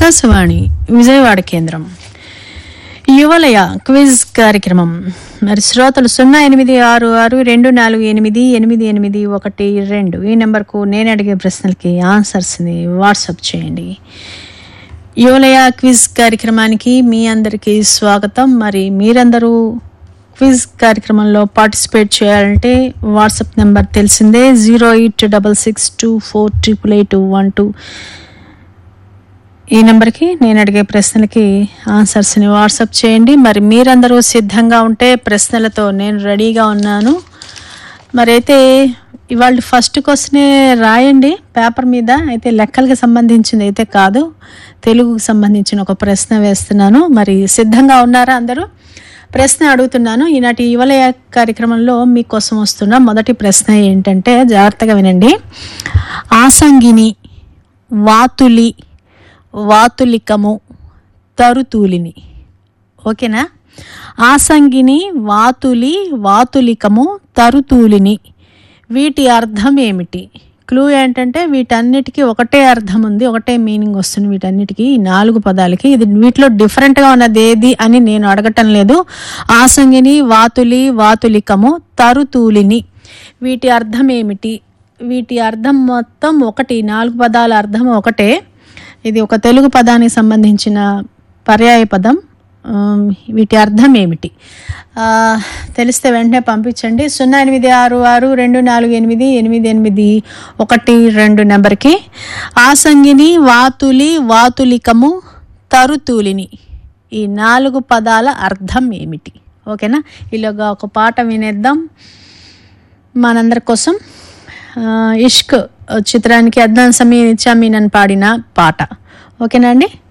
ఆకాశవాణి విజయవాడ కేంద్రం యువలయ క్విజ్ కార్యక్రమం మరి శ్రోతలు సున్నా ఎనిమిది ఆరు ఆరు రెండు నాలుగు ఎనిమిది ఎనిమిది ఎనిమిది ఒకటి రెండు ఈ నెంబర్కు నేను అడిగే ప్రశ్నలకి ఆన్సర్స్ని వాట్సాప్ చేయండి యువలయ క్విజ్ కార్యక్రమానికి మీ అందరికీ స్వాగతం మరి మీరందరూ క్విజ్ కార్యక్రమంలో పార్టిసిపేట్ చేయాలంటే వాట్సాప్ నెంబర్ తెలిసిందే zero eight double six two four triple eight one two ఈ నెంబర్కి నేను అడిగే ప్రశ్నలకి ఆన్సర్స్ని వాట్సాప్ చేయండి మరి మీరందరూ సిద్ధంగా ఉంటే ప్రశ్నలతో నేను రెడీగా ఉన్నాను మరి అయితే ఇవాళ ఫస్ట్ క్వశ్చనే రాయండి పేపర్ మీద అయితే లెక్కలకి సంబంధించింది అయితే కాదు తెలుగుకు సంబంధించిన ఒక ప్రశ్న వేస్తున్నాను మరి సిద్ధంగా ఉన్నారా అందరూ ప్రశ్న అడుగుతున్నాను ఈనాటి యువలయ కార్యక్రమంలో మీకోసం వస్తున్న మొదటి ప్రశ్న ఏంటంటే జాగ్రత్తగా వినండి ఆసంగిని వాతులి వాతులికము తరుతూలిని ఓకేనా ఆసంగిని వాతులి వాతులికము తరుతూలిని వీటి అర్థం ఏమిటి క్లూ ఏంటంటే వీటన్నిటికీ ఒకటే అర్థం ఉంది ఒకటే మీనింగ్ వస్తుంది వీటన్నిటికీ ఈ నాలుగు పదాలకి ఇది వీటిలో డిఫరెంట్గా ఉన్నది ఏది అని నేను అడగటం లేదు ఆసంగిని వాతులి వాతులికము తరుతూలిని వీటి అర్థం ఏమిటి వీటి అర్థం మొత్తం ఒకటి నాలుగు పదాల అర్థం ఒకటే ఇది ఒక తెలుగు పదానికి సంబంధించిన పర్యాయ పదం ఆమ్, వీటి అర్థం ఏమిటి ఆ, తెలిస్తే వెంటనే పంపించండి సున్నా ఎనిమిది ఆరు ఆరు రెండు నాలుగు ఎనిమిది ఎనిమిది ఎనిమిది ఒకటి రెండు నెంబర్కి ఆసంగిని వాతులి వాతులికము తరుతూలిని ఈ నాలుగు పదాల అర్థం ఏమిటి ఓకేనా ఇలాగా ఒక పాట వినేద్దాం మనందరి కోసం ఆ, ఇష్క్ చిత్రానికి అద్నాన్ సమీ నిత్యామీనన్ పాడిన పాట ఓకేనా అండి